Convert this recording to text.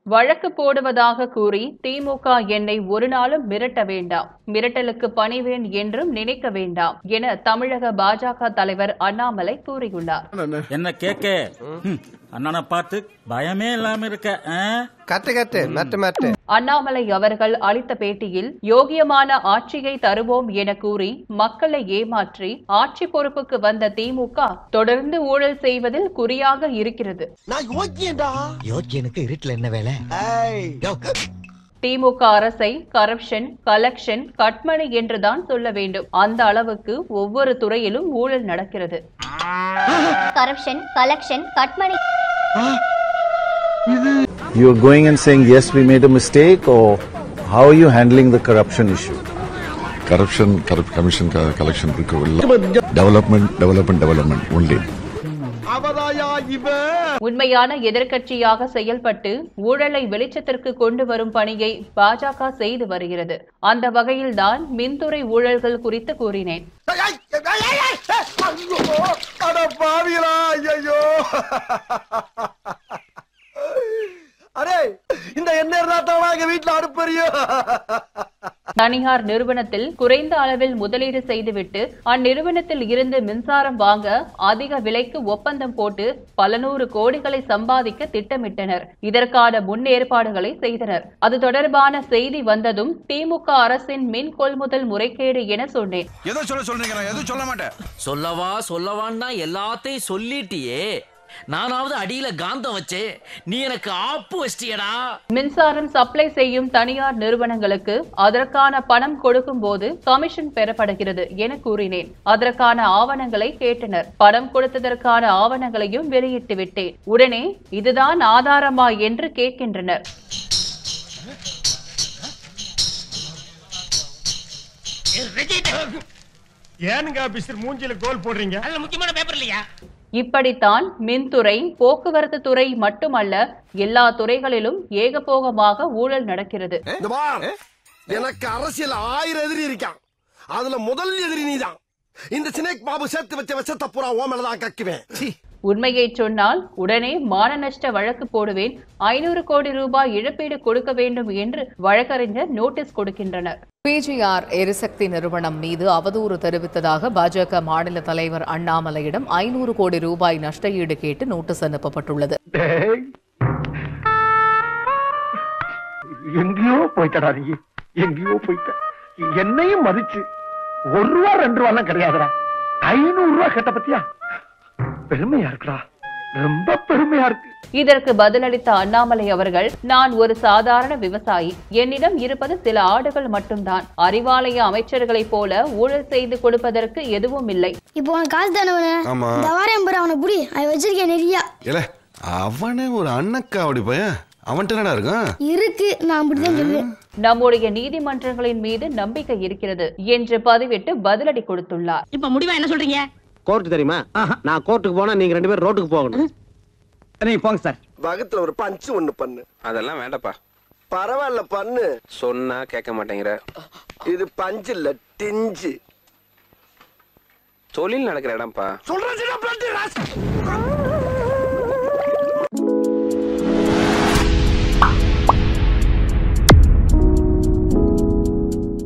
வழக்கு போடுவதாக கூறி திமுக என்னை ஒரு நாளும் மிரட்ட வேண்டாம் மிரட்டலுக்கு பணிவேன் என்றும் நினைக்க வேண்டாம் என தமிழக பாஜக தலைவர் அண்ணாமலை கூறியுள்ளார் என்ன கேக்க ஹம், அண்ணனை பார்த்து பயமே இல்லாம இருக்க ஆ? கட்டு கட்டு மெட்டு மெட்டு அண்ணாமலை அவர்கள் அளித்த பேட்டியில் யோகியமான ஆட்சியை தருவோம் என கூறி மக்களை ஏமாற்றி ஆட்சி பொறுப்புக்கு வந்த திமுக தொடர்ந்து ஊழல் செய்வதில் குறியாக இருக்கிறது நான் யோக்கியண்டா யோக்கியனுக்கு இருட்டுல என்ன வேலை யோ, திமுக அரசை கரப்ஷன் கலெக்ஷன் கட்மணி என்றுதான் சொல்ல வேண்டும் அந்த அளவுக்கு ஒவ்வொரு துறையிலும் ஊழல் நடக்கிறது corruption collection cut money You're going and saying, yes, we made a mistake, or how are you handling the corruption issue? corruption, corrupt commission, co- collection, recovery, development, development, development only. அவதாயா இவன் உண்மையான எதிர்க்கட்சியாக செயல்பட்டு ஊழலை வெளிச்சத்திற்கு கொண்டு வரும் பணியை பாஜக செய்து வருகிறது அந்த வகையில்தான் மின்துறை ஊழல்கள் குறித்து கூறினேன் ஏய், ஏய், ஏய், ஏய், ஏய், ஏய், ஐயோ, அட பாவிகளா ஐயோ அரே இந்த எண்ணெய் தான் எங்க வீட்டுல அடுப்பறியோ தனியார் நிறுவனத்தில் குறைந்த அளவில் முதலீடு செய்துவிட்டு அந்நிறுவனத்தில் இருந்து மின்சாரம் வாங்க அதிக விலைக்கு ஒப்பந்தம் போட்டு பல நூறு கோடிகளை சம்பாதிக்க திட்டமிட்டனர் இதற்கான முன்னேற்பாடுகளை செய்தனர் அது தொடர்பான செய்தி வந்ததும் திமுக அரசின் மின் கொள்முதல் முறைகேடு என சொன்னேன் ஏதோ சொல்ல சொல்றீங்க நான் எதுவும் சொல்ல மாட்டேன் சொல்லவா சொல்லவான்னா எல்லாத்தையும் சொல்லிட்டியே நானாவது அடியில காந்தம் வச்சேன் நீ எனக்கு ஆப்பு வச்சிட்டியடா மின்சாரம் சப்ளை செய்யும் தனியார் நிறுவனங்களுக்கு அதற்கான பணம் கொடுக்கும் போது கமிஷன் பெறப்படுகிறது என கூறினேன் அதற்கான ஆவணங்களை கேட்டனர் பணம் கொடுத்ததற்கான ஆவணங்களையும் வெளியிட்டு விட்டேன் உடனே இதுதான் ஆதாரமா என்று கேட்கின்றனர் ஏனுங்க பிசிர் மூஞ்சில கோல் போடுறீங்க முக்கியமான பேப்பர் இல்லையா இப்படித்தான் மின்துறை போக்குவரத்து துறை மட்டுமல்ல எல்லா துறைகளிலும் ஏகபோகமாக ஊழல் நடக்கிறது இந்த பார் எனக்கு அரசியல் ஆயிரம் எதிரி இருக்கான் அதுல முதல் எதிரி நீதான் இந்த சினேக் பாபு சேர்த்து வச்ச விஷத்தை பூரா ஓமலதான் கக்குவேன் உண்மையை சொன்னால் உடனே மான நஷ்ட வழக்கு போடுவேன் ஐநூறு கோடி ரூபாய் இழப்பீடு கொடுக்க வேண்டும் என்று வழக்கறிஞர் நோட்டீஸ் கொடுக்கின்றனர் பிஜிஆர் எரிசக்தி நிறுவனம் மீது அவதூறு தெரிவித்ததாக பாஜக மாநில தலைவர் அண்ணாமலையிடம் ஐநூறு கோடி ரூபாய் நஷ்ட ஈடு கேட்டு நோட்டீஸ் அனுப்பப்பட்டுள்ளது எங்கேயோ போயிட்டடா நீ எங்கேயோ போயிட்ட என்னையும் மதிச்சு ஒரு ரூபா ரெண்டு ரூபா கிடையாதுடா ஐநூறு ரூபா கேட்ட பத்தியா பெருமையா இருக்குடா ரொம்ப பெருமையா இருக்கு இதற்கு பதிலளித்த அண்ணாமலை அவர்கள் நான் ஒரு சாதாரண விவசாயி என்னிடம் இருப்பது சில ஆடுகள் மட்டும்தான் அறிவாலய அமைச்சர்களைப் போல ஊழல் செய்து கொடுப்பதற்கு எதுவும் இல்லை இப்போ உனக்கு காசு தானே ஆமா. இந்த வாரம் பாரு அவனை புடி அவன் வச்சிருக்கேன் நிறையா இல்ல அவனே ஒரு அண்ணக்கா அப்படி பையன் அவன்கிட்ட என்னடா இருக்கான் இருக்கு நான் அப்படிதான் சொல்லுவேன் நம்முடைய நீதிமன்றங்களின் மீது நம்பிக்கை இருக்கிறது என்று பதிவிட்டு பதிலடி கொடுத்துள்ளார் இப்ப முடிவா என்ன சொல்றீங்க கோர்ட் தெரியுமா நான் கோர்ட்டுக்கு போனா நீங்க ரெண்டு பேரும் ரோட்டுக்கு போகணும் நீங்க போங்க சார் வகுத்துல ஒரு பஞ்சு ஒண்ணு பண்ணு அதெல்லாம் வேண்டாப்பா பரவாயில்ல பண்ணு சொன்னா கேட்க மாட்டேங்கிற இது பஞ்சு இல்ல டிஞ்சு தொழில் நடக்கிற இடம்ப்பா சொல்றேன்